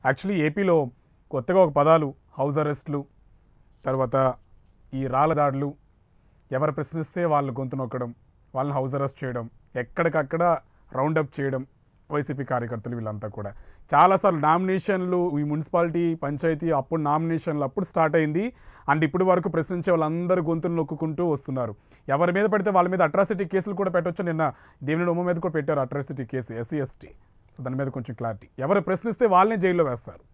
Actually ఏపీలో కొత్తగా ఒక పదాలు హౌస్ అరెస్ట్లు తర్వాత ఈ రాళ్ళ దాడులు ఎవరు ప్రశ్నిస్తే వాళ్ళు గొంతు నొక్కడం వాళ్ళని హౌస్ అరెస్ట్ చేయడం ఎక్కడికక్కడ రౌండప్ చేయడం వైసీపీ కార్యకర్తలు వీళ్ళంతా కూడా చాలాసార్లు నామినేషన్లు ఈ మున్సిపాలిటీ పంచాయతీ అప్పుడు నామినేషన్లు అప్పుడు స్టార్ట్ అయింది అండ్ ఇప్పుడు వరకు ప్రశ్నించే వాళ్ళందరూ గొంతులు నొక్కుంటూ వస్తున్నారు ఎవరి మీద పడితే వాళ్ళ మీద అట్రాసిటీ కేసులు కూడా పెట్టొచ్చు నిన్న దేవుని ఉమ్మ మీద కూడా పెట్టారు atrocity case SC ST so దాని మీద కొంచెం క్లారిటీ ఎవరు ప్రశ్నిస్తే వాళ్ళని జైల్లో వేస్తారు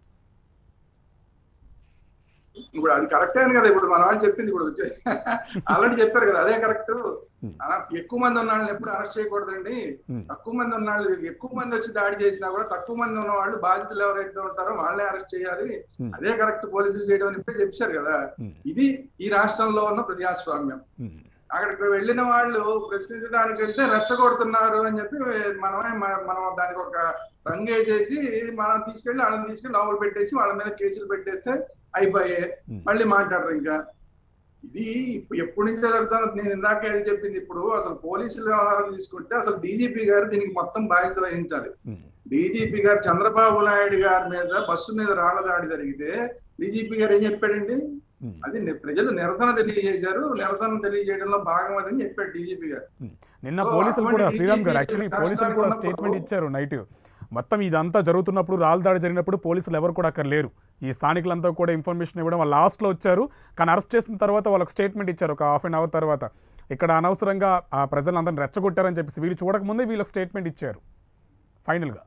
ఇప్పుడు అది కరెక్టే అని కదా ఇప్పుడు మన వాళ్ళు చెప్పింది ఇప్పుడు ఆల్రెడీ చెప్పారు కదా అదే కరెక్ట్ ఎక్కువ మంది ఉన్న వాళ్ళని ఎప్పుడు అరెస్ట్ చేయకూడదండి Hmm. తక్కువ మంది ఉన్న వాళ్ళు ఎక్కువ మంది వచ్చి దాడి చేసినా కూడా తక్కువ మంది ఉన్న వాళ్ళు బాధితులు ఎవరైతే ఉంటారో వాళ్ళే అరెస్ట్ చేయాలి Hmm. అదే కరెక్ట్ పోలీసులు చేయడం అని ఇప్పుడే చెప్పారు కదా Hmm. ఇది ఈ రాష్ట్రంలో ఉన్న ప్రజాస్వామ్యం ఉమ్. అక్కడికి వెళ్ళిన వాళ్ళు ప్రశ్నించడానికి వెళ్తే రెచ్చగొడుతున్నారు అని చెప్పి మనమే మ- మనం దానికి ఒక రంగు వేసేసి మనం తీసుకెళ్లి వాళ్ళని తీసుకెళ్లి లోపల పెట్టేసి వాళ్ళ మీద కేసులు పెట్టేస్తే అయిపోయాయి Hmm. మళ్ళీ మాట్లాడరు ఇంకా ఇది ఇప్పుడు ఎప్పటి నుంచో జరుగుతుంది నేను ఇందాక ఏది చెప్పింది ఇప్పుడు అసలు పోలీసుల వ్యవహారం తీసుకుంటే అసలు డీజీపీ గారు దీనికి మొత్తం బాధ్యత వహించాలి ఉమ్. డీజీపీ గారు చంద్రబాబు నాయుడు గారి మీద బస్సు మీద రాళ్ల దాడి జరిగితే డీజీపీ గారు ఏం చెప్పాడండి ఉమ్. అది ని- ప్రజలు నిరసన తెలియజేశారు నిరసన తెలియజేయడంలో భాగం అదని చెప్పాడు డీజీపీ గారు నిన్న సో పోలీసులు కూడా అటువంటి శ్రీరామ్ గారు DGP యాక్చువల్లీ రాష్ట్రానికి పోలీసులు కూడా ఉన్నప్పుడు- స్టేట్మెంట్ ఇచ్చారు నైట్ మొత్తం ఇదంతా జరుగుతున్నప్పుడు రాళ్ళ దాడి జరిగినప్పుడు పోలీసులు ఎవరు కూడా అక్కడ లేరు ఈ స్థానికులంతా కూడా ఇన్ఫర్మేషన్ ఇవ్వడం వాళ్ళు లాస్ట్లో వచ్చారు కానీ అరెస్ట్ చేసిన తర్వాత వాళ్ళకి స్టేట్మెంట్ ఇచ్చారు ఒక హాఫ్ అన్ అవర్ తర్వాత ఇక్కడ అనవసరంగా ఆ ప్రజలందరిని రెచ్చగొట్టారని చెప్పేసి వీళ్ళు చూడకముందే వీళ్ళకి స్టేట్మెంట్ ఇచ్చారు ఫైనల్గా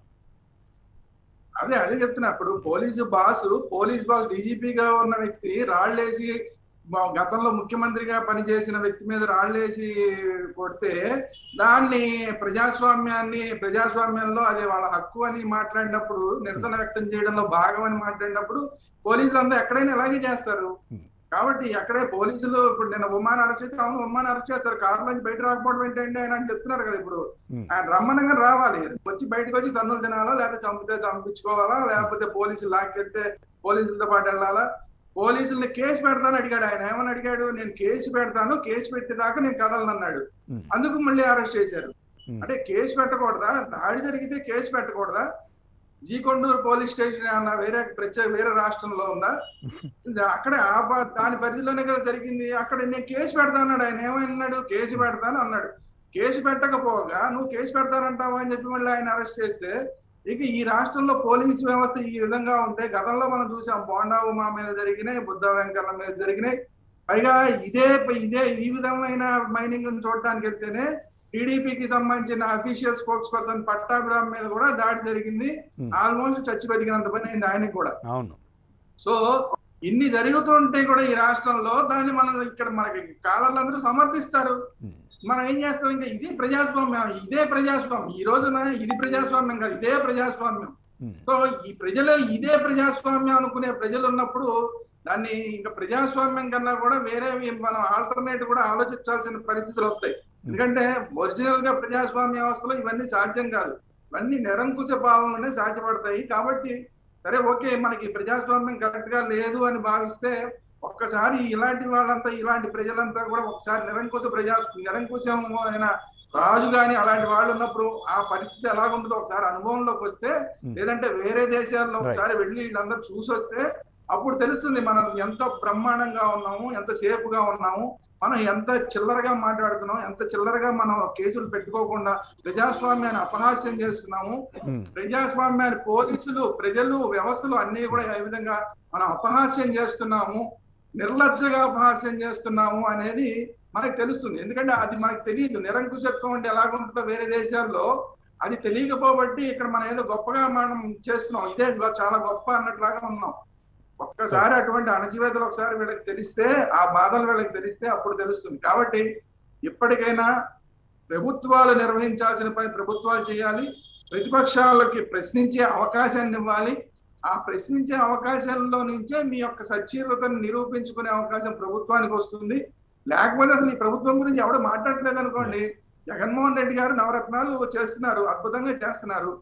అదే అదే చెప్తున్నా ఇప్పుడు పోలీసు బాస్ పోలీస్ బాస్ డీజీపీగా ఉన్న వ్యక్తి రాళ్ళేసి మా- గతంలో ముఖ్యమంత్రిగా పనిచేసిన వ్యక్తి మీద రాళ్ళేసి కొడితే దాన్ని ప్రజాస్వామ్యాన్ని ప్రజాస్వామ్యంలో అదే వాళ్ళ హక్కు అని మాట్లాడినప్పుడు నిరసన వ్యక్తం చేయడంలో భాగం అని మాట్లాడినప్పుడు పోలీసులు అందరూ ఎక్కడైనా ఇలాగే చేస్తారు Hmm. కాబట్టి అక్కడే పోలీసులు ఇప్పుడు నేను ఉమ్మాన్ అరెస్ట్ చేస్తే అవును ఉమ్మాన్ అరెస్ట్ చేస్తారు కారు నుంచి బయట రాకపోవడం ఏంటంటే ఆయన అని చెప్తున్నారు కదా ఇప్పుడు Hmm. ఆయన రమ్మనంగా రావాలి వచ్చి బయటకు వచ్చి తన్నులు తినాలా లేకపోతే చంపితే చంపించుకోవాలా లేకపోతే పోలీసులు లాక్కెళ్తే పోలీసులతో పాటు వెళ్ళాలా పోలీసుల్ని కేసు పెడతాను అడిగాడు ఆయన ఏమని అడిగాడు నేను కేసు పెడతాను కేసు పెట్టేదాకా నేను కదలను అన్నాడు Hmm. అందుకు మళ్ళీ అరెస్ట్ చేశారు Hmm. అంటే కేసు పెట్టకూడదా దాడి జరిగితే కేసు పెట్టకూడదా జీకొండూరు పోలీస్ స్టేషన్ ఏమన్నా వేరే ప్రత్యేక వేరే రాష్ట్రంలో ఉందా ఇది అక్కడే ఆ ప- దాని పరిధిలోనే కదా జరిగింది అక్కడ నేను కేసు పెడతాన్నాడు ఆయన ఏమన్నాడు కేసు పెడతాను అన్నాడు కేసు పెట్టకపోగా నువ్వు కేసు పెడతానంటావా అని చెప్పి మళ్ళీ ఆయన అరెస్ట్ చేస్తే ఇక ఈ రాష్ట్రంలో పోలీస్ వ్యవస్థ ఈ విధంగా ఉంటే గతంలో మనం చూసాం బోండా ఉమా మీద జరిగినాయి బుద్ధ వెంకన్న మీద జరిగినాయి పైగా ఇదే ఇదే ఈ విధమైన మైనింగ్ చూడటానికి వెళ్తేనే టీడీపీకి సంబంధించిన అఫీషియల్ స్పోక్స్ పర్సన్ పట్టాభిరామ్ మీద కూడా దాడి జరిగింది Hmm. ఆల్మోస్ట్ చచ్చి బతికినంత పని అయింది ఆయనకి కూడా అవును సో ఇన్ని జరుగుతుంటే కూడా ఈ రాష్ట్రంలో దాన్ని మనం ఇక్కడ మనకి కాలర్లందరూ సమర్థిస్తారు ఉమ్. మనం ఏం చేస్తాం ఇంకా ఇది ప్రజాస్వామ్యం ఇదే ప్రజాస్వామ్యం ఈ రోజున ఇది ప్రజాస్వామ్యం కాదు ఇదే ప్రజాస్వామ్యం ఉమ్. సో ఈ ప్రజలు ఇదే ప్రజాస్వామ్యం అనుకునే ప్రజలు ఉన్నప్పుడు దాన్ని ఇంకా ప్రజాస్వామ్యం కన్నా కూడా వేరే మనం ఆల్టర్నేట్ కూడా ఆలోచించాల్సిన పరిస్థితులు వస్తాయి ఎందుకంటే ఒరిజినల్ గా ప్రజాస్వామ్య వ్యవస్థలో ఇవన్నీ సాధ్యం కాదు ఇవన్నీ నిరంకుశ పాలనలోనే సాధ్యపడతాయి కాబట్టి సరే ఓకే మనకి ప్రజాస్వామ్యం కరెక్ట్ గా లేదు అని భావిస్తే ఒక్కసారి ఇలాంటి వాళ్ళంతా ఇలాంటి ప్రజలంతా కూడా ఒకసారి నిరంకుశ ప్రజా నిరంకుశం అయిన రాజు గాని అలాంటి వాళ్ళు ఉన్నప్పుడు ఆ పరిస్థితి ఎలా ఉంటుందో ఒకసారి అనుభవంలోకి వస్తే Hmm. లేదంటే వేరే దేశాల్లో Right. ఒకసారి వెళ్ళి వీళ్ళందరూ చూసి వస్తే అప్పుడు తెలుస్తుంది మనం ఎంత బ్రహ్మాండంగా ఉన్నాము ఎంత సేఫ్ గా ఉన్నాము మనం ఎంత చిల్లరగా మాట్లాడుతున్నాం ఎంత చిల్లరగా మనం కేసులు పెట్టుకోకుండా ప్రజాస్వామ్యాన్ని అపహాస్యం చేస్తున్నాము ఉమ్. ప్రజాస్వామ్యాన్ని పోలీసులు ప్రజలు వ్యవస్థలు అన్ని కూడా ఏ విధంగా మనం అపహాస్యం చేస్తున్నాము నిర్లజ్జగా అపహాస్యం చేస్తున్నాము అనేది మనకు తెలుస్తుంది ఎందుకంటే అది మనకు తెలియదు నిరంకుశత్వం అంటే ఎలాగుంటుందో వేరే దేశాల్లో అది తెలియకపోబట్టి ఇక్కడ మనం ఏదో గొప్పగా మనం చేస్తున్నాం ఇదే చాలా గొప్ప అన్నట్లాగా ఉన్నాం ఒక్కసారి అటువంటి అణచివేతలు ఒకసారి వీళ్ళకి తెలిస్తే ఆ బాధలు వీళ్ళకి తెలిస్తే అప్పుడు తెలుస్తుంది కాబట్టి ఇప్పటికైనా ప్రభుత్వాలు నిర్వహించాల్సిన పని ప్రభుత్వాలు చేయాలి ప్రతిపక్షాలకి ప్రశ్నించే అవకాశాన్ని ఇవ్వాలి ఆ ప్రశ్నించే అవకాశాల్లో నుంచే మీ యొక్క సచ్చీలతను నిరూపించుకునే అవకాశం ప్రభుత్వానికి వస్తుంది లేకపోతే అసలు ఈ ప్రభుత్వం గురించి ఎవడు మాట్లాడలేదు అనుకోండి జగన్మోహన్ రెడ్డి గారు నవరత్నాలు చేస్తున్నారు అద్భుతంగా చేస్తున్నారు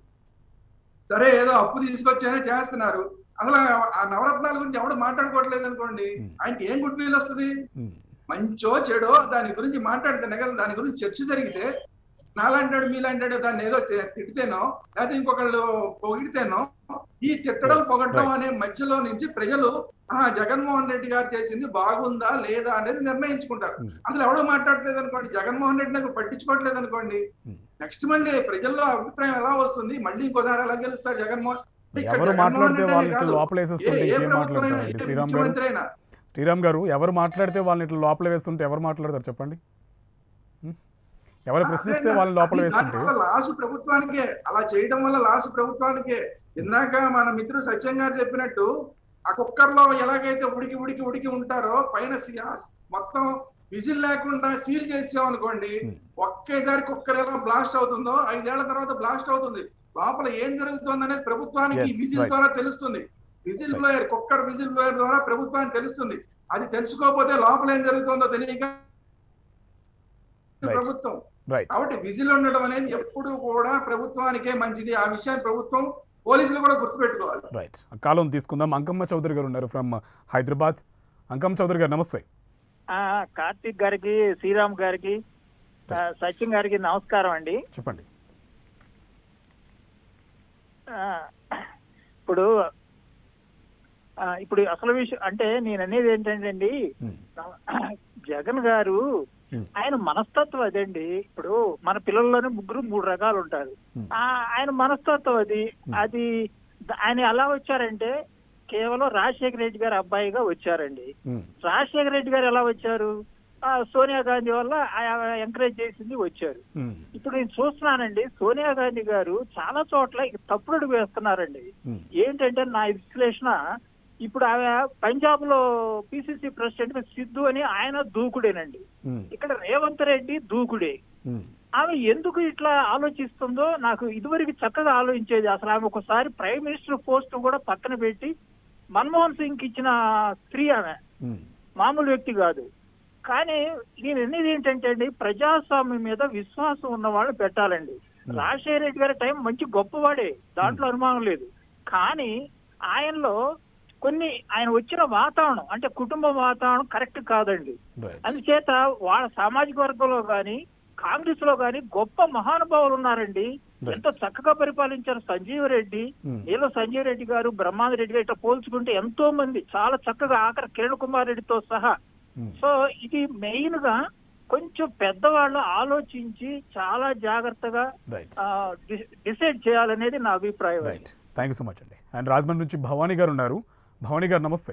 సరే ఏదో అప్పు తీసుకొచ్చానే చేస్తున్నారు అసలు ఆ- ఆ నవరత్నాల గురించి ఎవడు మాట్లాడుకోవట్లేదు అనుకోండి Hmm. ఆయనకి ఏం గుడ్ ఫీల్ వస్తుంది ఉమ్. మంచో చెడో దాని గురించి మాట్లాడితేనే కదా దాని గురించి చర్చ జరిగితే నాలంటాడు మీలంటాడు దాన్ని ఏదో తి- తిడితేనో లేదా ఇంకొకళ్ళు పొగిడితేనో ఈ తిట్టడం Yes, పొగడడం right. అనే మధ్యలో నుంచి ప్రజలు ఆ జగన్మోహన్ రెడ్డి గారు చేసింది బాగుందా లేదా అనేది నిర్ణయించుకుంటారు Hmm. అసలు ఎవడో మాట్లాడలేదు అనుకోండి జగన్మోహన్ రెడ్డిని అసలు పట్టించుకోవట్లేదు అనుకోండి Hmm. నెక్స్ట్ మళ్ళీ ప్రజల్లో అభిప్రాయం ఎలా వస్తుంది మళ్ళీ ఇంకోసారి ఎలా గెలుస్తారు జగన్మోహన్ ఇక్కడ ఎవరు జగన్మోహన్ మాట్లాడితే రెడ్డి వాళ్ళని అనే ఇట్లా కాదు. లోపల ఏ వేసేస్తుంటే ఏ ఇంకేం ప్రభుత్వం అయినా మాట్లాడతారండి ఏ శ్రీరామ్ గారు ముఖ్యమంత్రి అయినా శ్రీరామ్ గారు ఎవరు మాట్లాడితే వాళ్ళని ఇట్లా లోపల వేస్తుంటే ఎవరు మాట్లాడతారు చెప్పండి ఉం? ఎవరు ప్రశ్నిస్తే వాళ్ళని లోపల అది వేస్తుంటే దానివల్ల లాసు ప్రభుత్వానికే అలా చేయడం వల్ల లాసు ప్రభుత్వానికే ఇందాక మన మిత్రుడు సత్యం గారు చెప్పినట్టు ఆ కుక్కర్లో ఎలాగైతే ఉడికి ఉడికి ఉడికి ఉంటారో పైన సి- ఆ మొత్తం విజిల్ లేకుండా సీల్ చేసాం అనుకోండి Hmm. ఒకేసారి కుక్కర్ ఎలా బ్లాస్ట్ అవుతుందో ఐదేళ్ల తర్వాత బ్లాస్ట్ అవుతుంది లోపల ఏం జరుగుతుంది అనేది ప్రభుత్వానికి Yes, విజిల్ right. ద్వారా తెలుస్తుంది whistle Right. Blower cooker whistle blower ద్వారా ప్రభుత్వానికి తెలుస్తుంది అది తెలుసుకోకపోతే లోపల ఏం జరుగుతుందో తెలియక Right. ప్రభుత్వం రైట్ కాబట్టి విజిల్ ఉండడం అనేది ఎప్పుడు కూడా ప్రభుత్వానికే మంచిది ఆ విషయాన్ని ప్రభుత్వం పోలీసులు కూడా గుర్తుపెట్టుకోవాలి రైట్ కాలం తీసుకుందాం అంకమ్మ చౌదరి గారు ఉన్నారు ఫ్రమ్ హైదరాబాద్ అంకమ్మ చౌదరి గారు నమస్తే ఆ, కార్తీక్ గారికి శ్రీరామ్ గారికి ఆ, సచిన్ గారికి నమస్కారం అండి చెప్పండి ఆ, ఇప్పుడు ఆ, ఇప్పుడు అసలు విషయం అంటే నేను అనేది ఏంటంటే అండి ఉం. జగన్ గారు Hmm. ఆయన మనస్తత్వం అదండి ఇప్పుడు మన పిల్లల్లోనే ముగ్గురు మూడు రకాలు ఉంటారు Hmm. ఆ, ఆయన మనస్తత్వం అది Hmm. అది ద- ఆయన ఎలా వచ్చారంటే కేవలం రాజశేఖర రెడ్డి గారి అబ్బాయిగా వచ్చారండి ఉం. రాజశేఖర రెడ్డి గారు ఎలా వచ్చారు ఆ, సోనియా గాంధీ వల్ల ఎంకరేజ్ చేసింది వచ్చారు ఉం. ఇప్పుడు నేను చూస్తున్నానండి సోనియా గాంధీ గారు చాలా చోట్ల ఇక తప్పుడు అడుగు వేస్తున్నారండి ఉం. ఏంటంటే నా విశ్లేషణ ఇప్పుడు ఆమె పంజాబ్ లో పిసిసి ప్రెసిడెంట్ సిద్ధు అని ఆయన దూకుడేనండి ఉం. ఇక్కడ రేవంత్ రెడ్డి దూకుడే ఉం. ఆమె ఎందుకు ఇట్లా ఆలోచిస్తుందో నాకు ఇదివరకు చక్కగా ఆలోచించేది అసలు ఆమె ఒకసారి ప్రైమ్ మినిస్టర్ పోస్ట్ కూడా పక్కన పెట్టి మన్మోహన్ సింగ్ ఇచ్చిన స్త్రీ ఆమె ఉం. మామూలు వ్యక్తి కాదు కానీ నేను అనేది ఏంటంటే అండి ప్రజాస్వామ్యం మీద విశ్వాసం ఉన్న వాళ్ళు పెట్టాలండి రాజశేఖర రెడ్డి గారి టైం మంచి గొప్పవాడే దాంట్లో అనుమానం లేదు కానీ ఆయనలో కొన్ని ఆయన వచ్చిన వాతావరణం అంటే కుటుంబ వాతావరణం కరెక్ట్ కాదండి రైట్ అందుచేత వాళ్ళ సామాజిక వర్గంలో గాని కాంగ్రెస్ లో గాని గొప్ప మహానుభావులు ఉన్నారండి Right. ఎంతో చక్కగా పరిపాలించారు సంజీవ్ రెడ్డి ఉం. ఏదో సంజీవ్ రెడ్డి గారు బ్రహ్మాంద రెడ్డి గారు ఇట్లా పోల్చుకుంటే ఎంతో మంది చాలా చక్కగా ఆఖరి కిరణ్ కుమార్ రెడ్డితో సహా ఉం. సో ఇది మెయిన్ గా కొంచెం పెద్దవాళ్ళు ఆలోచించి చాలా జాగ్రత్తగా రైట్ డిసైడ్ చేయాలనేది నా అభిప్రాయం అండి. Right thank you so much అండి అండ్ రాజమండ్రి నుంచి భవానీ గారు ఉన్నారు భవానీ గారు నమస్తే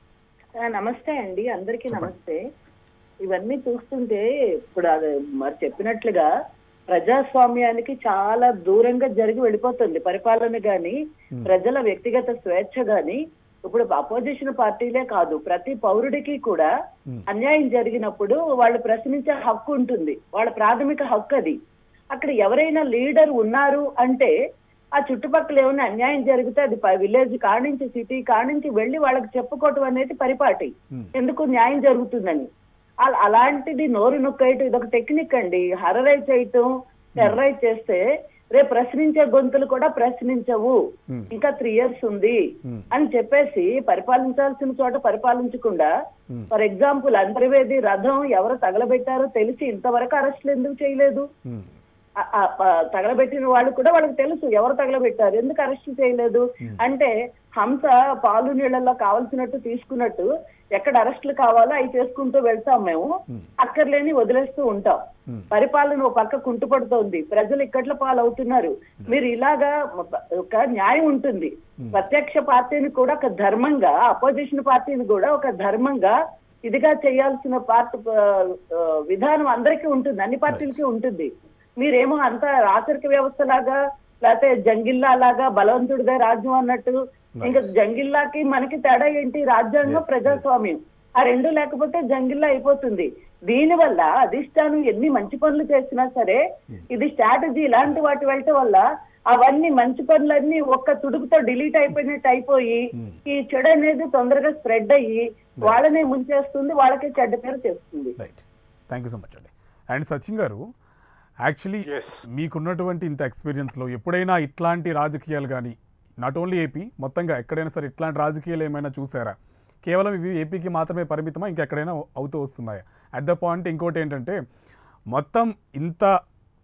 ఆ, నమస్తే అండి అందరికీ చెప్పండి. నమస్తే ఇవన్నీ చూస్తుంటే ఇప్పుడు అది మరి చెప్పినట్లుగా ప్రజాస్వామ్యానికి చాలా దూరంగా జరిగి వెళ్ళిపోతుంది పరిపాలన గాని Hmm. ప్రజల వ్యక్తిగత స్వేచ్ఛ గాని ఇప్పుడు అపోజిషన్ పార్టీలే కాదు ప్రతి పౌరుడికి కూడా Hmm. అన్యాయం జరిగినప్పుడు వాళ్ళు ప్రశ్నించే హక్కు ఉంటుంది వాళ్ళ ప్రాథమిక హక్కు అది అక్కడ ఎవరైనా లీడర్ ఉన్నారు అంటే ఆ చుట్టుపక్కల ఏమైనా అన్యాయం జరిగితే అది విలేజ్ కానించి సిటీ కానించి వెళ్ళి వాళ్ళకి చెప్పుకోవటం అనేది పరిపాటి Hmm. ఎందుకు న్యాయం జరుగుతుందని అల- అలాంటిది నోరు నొక్కేయటం ఇది ఒక టెక్నిక్ అండి హరరైజ్ చేయటం టెర్రైజ్ చేస్తే రేపు ప్రశ్నించే గొంతులు కూడా ప్రశ్నించవు Hmm. ఇంకా త్రీ ఇయర్స్ ఉంది Hmm. అని చెప్పేసి పరిపాలించాల్సిన చోట పరిపాలించకుండా Hmm. ఫర్ ఎగ్జాంపుల్ అంతర్వేది రథం ఎవరు తగలబెట్టారో తెలిసి ఇంతవరకు అరెస్టులు ఎందుకు చేయలేదు ఉం. ఆ- ఆ- ఆ తగలబెట్టిన వాళ్ళు కూడా వాళ్ళకి తెలుసు ఎవరు తగలబెట్టారు ఎందుకు అరెస్ట్ చేయలేదు Hmm. అంటే హంస పాలు నీళ్ళల్లో కావాల్సినట్టు తీసుకున్నట్టు ఎక్కడ అరెస్టులు కావాలో అవి చేసుకుంటూ వెళ్తాం మేము Hmm. అక్కర్లేని వదిలేస్తూ ఉంటాం Hmm. పరిపాలన ఒక పక్క కుంటుపడుతోంది ప్రజలు ఇక్కట్ల పాలవుతున్నారు మీరు ఇలాగా ఒక న్యాయం ఉంటుంది Hmm. ప్రత్యక్ష పార్టీని కూడా ఒక ధర్మంగా అపోజిషన్ పార్టీని కూడా ఒక ధర్మంగా ఇదిగా చేయాల్సిన పార్టీ ఆ, విధానం అందరికీ ఉంటుంది అన్ని పార్టీలకి ఉంటుంది మీరేమో అంత రాచరిక వ్యవస్థ లాగా లేకపోతే జంగిల్లా లాగా బలవంతుడిగా రాజ్యం అన్నట్టు ఇంకా జంగిల్లాకి మనకి తేడా ఏంటి రాజ్యాంగం Yes, ప్రజాస్వామ్యం ఆ రెండు లేకపోతే జంగిల్లా అయిపోతుంది దీని వల్ల అధిష్టానం ఎన్ని మంచి పనులు చేసినా సరే ఇది స్ట్రాటజీ ఇలాంటి వాటి వెళ్ళటం వల్ల అవన్నీ మంచి పనులన్నీ ఒక్క తుడుపుతో డిలీట్ అయిపోయినట్టు అయిపోయి Hmm. ఈ చెడు అనేది తొందరగా స్ప్రెడ్ అయ్యి వాళ్ళనే ముంచేస్తుంది వాళ్ళకే చెడ్డ పేరు చేస్తుంది right thank you so much అండి అండ్ సచిన్ గారు యాక్చువల్లీ Yes. మీకున్నటువంటి ఇంత ఎక్స్పీరియన్స్లో ఎప్పుడైనా ఇట్లాంటి రాజకీయాలు కానీ నాట్ ఓన్లీ ఏపీ మొత్తంగా ఎక్కడైనా సరే ఇట్లాంటి రాజకీయాలు ఏమైనా చూసారా కేవలం ఇవి ఏపీకి మాత్రమే పరిమితమా ఇంకెక్కడైనా అవుతూ వస్తున్నాయా అట్ ద పాయింట్ ఇంకోటి ఏంటంటే మొత్తం ఇంత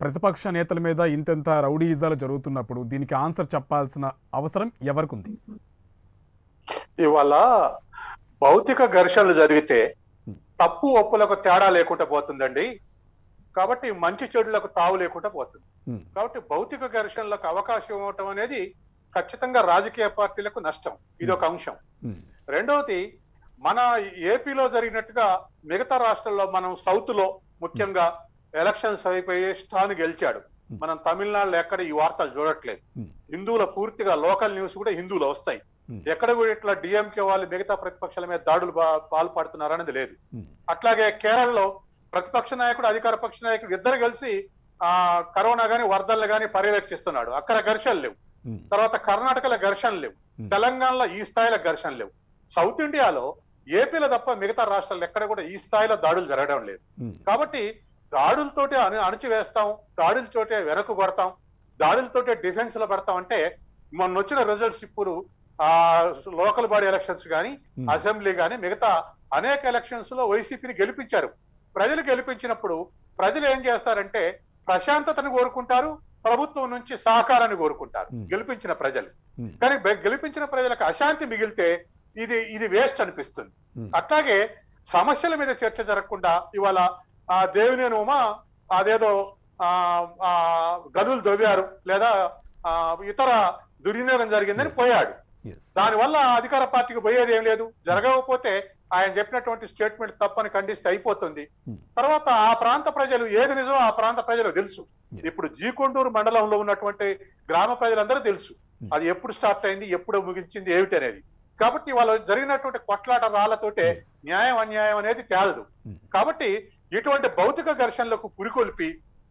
ప్రతిపక్ష నేతల మీద ఇంతెంత రౌడీయిజాలు జరుగుతున్నప్పుడు దీనికి ఆన్సర్ చెప్పాల్సిన అవసరం ఎవరికి ఉంది ఇవాళ భౌతిక ఘర్షణలు జరిగితే తప్పు ఒప్పులకు తేడా లేకుండా పోతుందండి కాబట్టి మంచి చెడులకు తావు లేకుండా పోతుంది ఉమ్, కాబట్టి భౌతిక ఘర్షణలకు అవకాశం ఇవ్వటం అనేది ఖచ్చితంగా రాజకీయ పార్టీలకు నష్టం ఇది ఒక అంశం ఉమ్, రెండవది మన ఏపీలో జరిగినట్టుగా మిగతా రాష్ట్రాల్లో మనం సౌత్ లో ముఖ్యంగా ఎలక్షన్స్ అయిపోయి స్టాన్ గెలిచాడు మనం తమిళనాడులో ఎక్కడ ఈ వార్తలు చూడట్లేదు Hmm. హిందువుల పూర్తిగా లోకల్ న్యూస్ కూడా హిందువులు వస్తాయి Hmm. ఎక్కడ కూడా ఇట్లా డిఎంకే వాళ్ళు మిగతా ప్రతిపక్షాల మీద దాడులు బా- పాల్పడుతున్నారు అనేది లేదు ఉమ్, అట్లాగే కేరళలో ప్రతిపక్ష నాయకుడు అధికార పక్ష నాయకుడు ఇద్దరు కలిసి ఆ కరోనా గాని వరదలు గాని పర్యవేక్షిస్తున్నాడు అక్కడ ఘర్షణలు లేవు ఉమ్, తర్వాత కర్ణాటకలో ఘర్షణలు లేవు Hmm. తెలంగాణలో ఈ స్థాయిలో ఘర్షణలు లేవు సౌత్ ఇండియాలో ఏపీలో తప్ప మిగతా రాష్ట్రాల్లో ఎక్కడ కూడా ఈ స్థాయిలో దాడులు జరగడం లేదు ఉమ్, కాబట్టి దాడులతోటి అణు అణచివేస్తాం దాడులతోటే వెనక్కు కొడతాం దాడులతోటే డిఫెన్స్ లో పెడతాం అంటే మొన్న వచ్చిన రిజల్ట్స్ ఇప్పుడు ఆ లోకల్ బాడీ ఎలక్షన్స్ కానీ ఉమ్, అసెంబ్లీ కానీ మిగతా అనేక ఎలక్షన్స్ లో వైసీపీని గెలిపించారు ప్రజలు గెలిపించినప్పుడు ప్రజలు ఏం చేస్తారంటే ప్రశాంతతను కోరుకుంటారు ప్రభుత్వం నుంచి సహకారాన్ని కోరుకుంటారు Hmm. గెలిపించిన ప్రజలు Hmm. కానీ బె- గెలిపించిన ప్రజలకు అశాంతి మిగిలితే ఇది ఇది వేస్ట్ అనిపిస్తుంది Hmm. అట్లాగే సమస్యల మీద చర్చ జరగకుండా ఇవాళ ఆ దేవినేని ఉమా అదేదో ఆ ఆ గనులు దొవ్వారు లేదా ఆ ఇతర దుర్వినియోగం జరిగిందని Yes. పోయాడు yes. దానివల్ల అధికార పార్టీకి పోయేది ఏం లేదు జరగకపోతే ఆయన చెప్పినటువంటి స్టేట్మెంట్ తప్పని ఖండిస్తే అయిపోతుంది Hmm. తర్వాత ఆ ప్రాంత ప్రజలు ఏది నిజమో ఆ ప్రాంత ప్రజలు తెలుసు Yes. ఇప్పుడు జీకొండూరు మండలంలో ఉన్నటువంటి గ్రామ ప్రజలందరూ తెలుసు Hmm. అది ఎప్పుడు స్టార్ట్ అయింది ఎప్పుడు ముగించింది ఏమిటి అనేది కాబట్టి వాళ్ళు జరిగినటువంటి కొట్లాట రాళ్లతోటే Yes. న్యాయం అన్యాయం అనేది తేలదు Hmm. కాబట్టి ఇటువంటి భౌతిక ఘర్షణలకు పురికొల్పి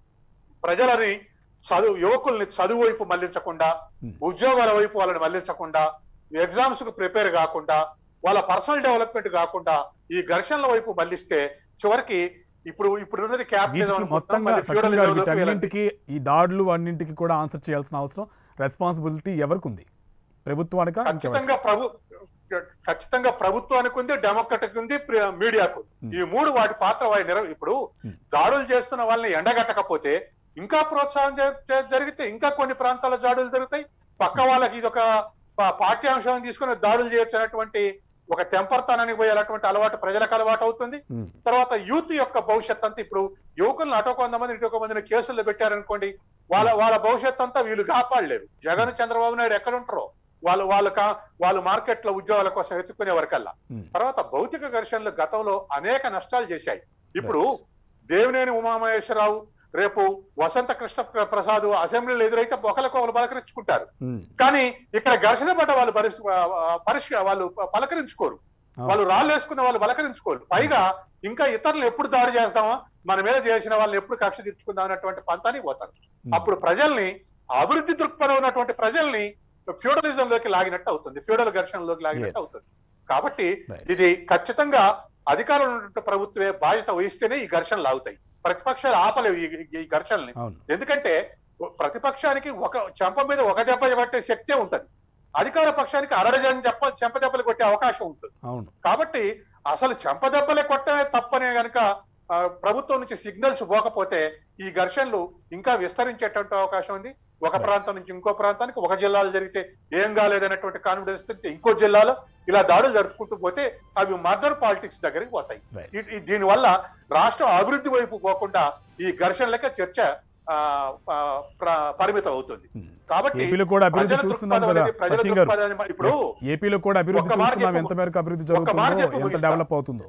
ప్రజలని చదువు యువకుల్ని చదువు వైపు మళ్లించకుండా Hmm. ఉద్యోగాల వైపు వాళ్ళని మళ్లించకుండా ఎగ్జామ్స్ కు ప్రిపేర్ కాకుండా వాళ్ళ పర్సనల్ డెవలప్మెంట్ కాకుండా ఈ ఘర్షణల వైపు మళ్లిస్తే చివరికి ఇప్పుడు ఇప్పుడు ఉన్నది క్యాపిటలిజం వీటికి మొత్తంగా సచిన్ గారు వీటన్నింటికి ఈ దాడులు అన్నింటికి కూడా ఆన్సర్ చేయాల్సిన అవసరం రెస్పాన్సిబిలిటీ ఎవరికి ఉంది ప్రభుత్వానికా ఇంకెవరికి ఖచ్చితంగా ప్రభు ఖచ్చితంగా ప్రభుత్వానికి ఉంది డెమోక్రటిక్ ఉంది ప్రి- మీడియాకు ఉంది. Hmm. ఈ మూడు వాటి పాత్ర వారి నిర్వ ఇప్పుడు Hmm. దాడులు చేస్తున్న వాళ్ళని ఎండగట్టకపోతే ఇంకా ప్రోత్సాహం చే- చే- జరిగితే ఇంకా కొన్ని ప్రాంతాల్లో దాడులు జరుగుతాయి పక్క వాళ్ళకి ఇది ఒక పా- పాఠ్యాంశం తీసుకుని దాడులు చేయొచ్చు అనేటువంటి ఒక తెంపర్తానానికి పోయేటువంటి అలవాటు ప్రజలకు అలవాటు అవుతుంది ఉమ్, తర్వాత యూత్ యొక్క భవిష్యత్ అంతా ఇప్పుడు యువకులను అటో కొంతమంది ఇటో కొంతమందిని కేసుల్లో పెట్టారనుకోండి వాళ్ళ వాళ్ళ భవిష్యత్ అంతా వీళ్ళు కాపాడలేరు జగన్ చంద్రబాబు నాయుడు ఎక్కడ ఉంటారో వాళ్ళు వాళ్ళు కా వాళ్ళు మార్కెట్ లో ఉద్యోగాల కోసం వెతుక్కునే వరకల్లా ఉమ్, తర్వాత భౌతిక ఘర్షణలు గతంలో అనేక నష్టాలు చేశాయి ఇప్పుడు దేవినేని ఉమామహేశ్వరరావు రేపు వసంత కృష్ణ ప్ర- ప్రసాద్ అసెంబ్లీలో ఎదురైతే ఒకరికి ఒకరు పలకరించుకుంటారు ఉమ్, కానీ ఇక్కడ ఘర్షణ పడ్డ వాళ్ళు పరిశ్ పరిష్ వాళ్ళు పలకరించుకోరు అవును. వాళ్ళు రాళ్ళు వేసుకున్న వాళ్ళు పలకరించుకోరు పైగా ఇంకా ఇతరులు ఎప్పుడు దాడి చేస్తామా మన మీద చేసిన వాళ్ళని ఎప్పుడు కక్ష తీర్చుకుందాం అన్నటువంటి పంతానికి పోతారు ఉమ్, అప్పుడు ప్రజల్ని అభివృద్ధి దృక్పథం ఉన్నటువంటి ప్రజల్ని ఫ్యూడలిజం లోకి లాగినట్టు అవుతుంది ఫ్యూడల్ ఘర్షణలోకి లాగినట్టు Yes. అవుతుంది కాబట్టి Right. ఇది ఖచ్చితంగా అధికారంలో ఉన్నటువంటి ప్రభుత్వమే బాధ్యత వహిస్తేనే ఈ ఘర్షణలు ఆగుతాయి ప్రతిపక్షాలు ఆపలేవు ఈ- ఈ ఘర్షణల్ని అవును ఎందుకంటే ప్రతిపక్షానికి ఒక చెంప మీద ఒక దెబ్బ కొట్టే శక్తే ఉంటది అధికార పక్షానికి అరడజన్ చెప్ప చెంప దెబ్బలు కొట్టే అవకాశం ఉంటుంది అవును కాబట్టి అసలు చెంప దెబ్బలే కొట్టమే తప్పనే గనక ఆ, ప్రభుత్వం నుంచి సిగ్నల్స్ పోకపోతే ఈ ఘర్షణలు ఇంకా విస్తరించేటువంటి అవకాశం ఉంది ఒక Right. ప్రాంతం నుంచి ఇంకో ప్రాంతానికి ఒక జిల్లాలో జరిగితే ఏం కాలేదనేటువంటి కాన్ఫిడెన్స్ తెస్తే ఇంకో జిల్లాలో ఇలా దాడులు జరుపుకుంటూ పోతే అవి మర్డర్ పాలిటిక్స్ దగ్గరికి పోతాయి రైట్ ఈ- ఈ- దీనివల్ల రాష్ట్రం అభివృద్ధి వైపు పోకుండా ఈ ఘర్షణలకే చర్చ ఆ, ఆ, ప్ర- పరిమితం అవుతుంది ఉమ్. కాబట్టి ఏపీలో కూడా అభివృద్ధి ప్రజల చూస్తున్నాం దృక్పథం కదా అనేది ప్రజల సచిన్ గారు దృక్పథం ఇప్పుడు ఏపీలో కూడా అభివృద్ధి ఒక్క మాట చూస్తున్నాం చెప్పు. ఎంత మేరకు అభివృద్ధి ఒక్క మాట జరుగుతుందో చెప్పు ఎంత ముగిస్తా. డెవలప్ అవుతుందో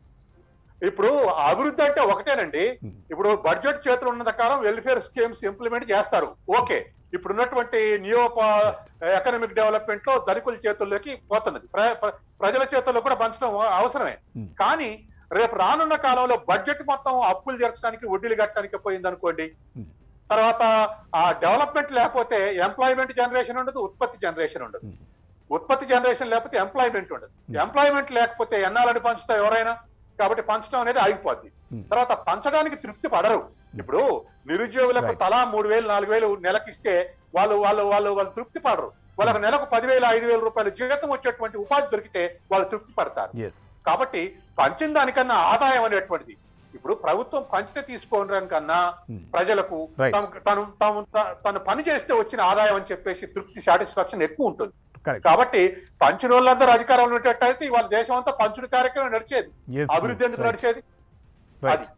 ఇప్పుడు అభివృద్ధి అంటే ఒకటేనండి Hmm. ఇప్పుడు బడ్జెట్ చేతులు ఉన్న ప్రకారం వెల్ఫేర్ స్కీమ్స్ ఇంప్లిమెంట్ చేస్తారు ఓకే ఇప్పుడు ఉన్నటువంటి నియో ఎకనామిక్ డెవలప్మెంట్ లో ధనికుల చేతుల్లోకి పోతున్నది ప్ర- ప్ర- ప్రజల చేతుల్లో కూడా పంచడం అవసరమే Hmm. కానీ రేపు రానున్న కాలంలో బడ్జెట్ మొత్తం అప్పులు తీర్చడానికి వడ్డీలు కట్టడానికి పోయింది అనుకోండి Hmm. తర్వాత ఆ డెవలప్మెంట్ లేకపోతే ఎంప్లాయ్మెంట్ జనరేషన్ ఉండదు ఉత్పత్తి జనరేషన్ ఉండదు Hmm. ఉత్పత్తి జనరేషన్ లేకపోతే ఎంప్లాయ్మెంట్ ఉండదు Hmm. ఎంప్లాయ్మెంట్ లేకపోతే ఎన్నాలని పంచుతారు ఎవరైనా కాబట్టి పంచడం అనేది ఆగిపోద్ది Hmm. తర్వాత పంచడానికి తృప్తి పడరు ఇప్పుడు నిరుద్యోగులకు Right. తలా మూడు వేలు నాలుగు వేలు నెలకిస్తే వాళ్ళు వాళ్ళు వాళ్ళు వాళ్ళు తృప్తి పడరు వాళ్ళకి నెలకు పదివేలు ఐదు వేల రూపాయలు జీతం వచ్చేటువంటి ఉపాధి దొరికితే వాళ్ళు తృప్తి పడతారు ఎస్ కాబట్టి పంచిన దానికన్నా ఆదాయం అనేటువంటిది ఇప్పుడు ప్రభుత్వం పంచితే తీసుకోవడం కన్నా Hmm. ప్రజలకు Right. తమ- తను తాము త- తను పని చేస్తే వచ్చిన ఆదాయం అని చెప్పేసి తృప్తి సాటిస్ఫాక్షన్ ఎక్కువ ఉంటుంది కరెక్ట్ కాబట్టి పంచిన వాళ్ళందరూ అధికారంలో ఉండేటట్టయితే ఇవాళ దేశం అంతా పంచుడు కార్యక్రమం నడిచేది Yes, అభివృద్ధి yes, ఎందుకు right. నడిచేది రైట్ అది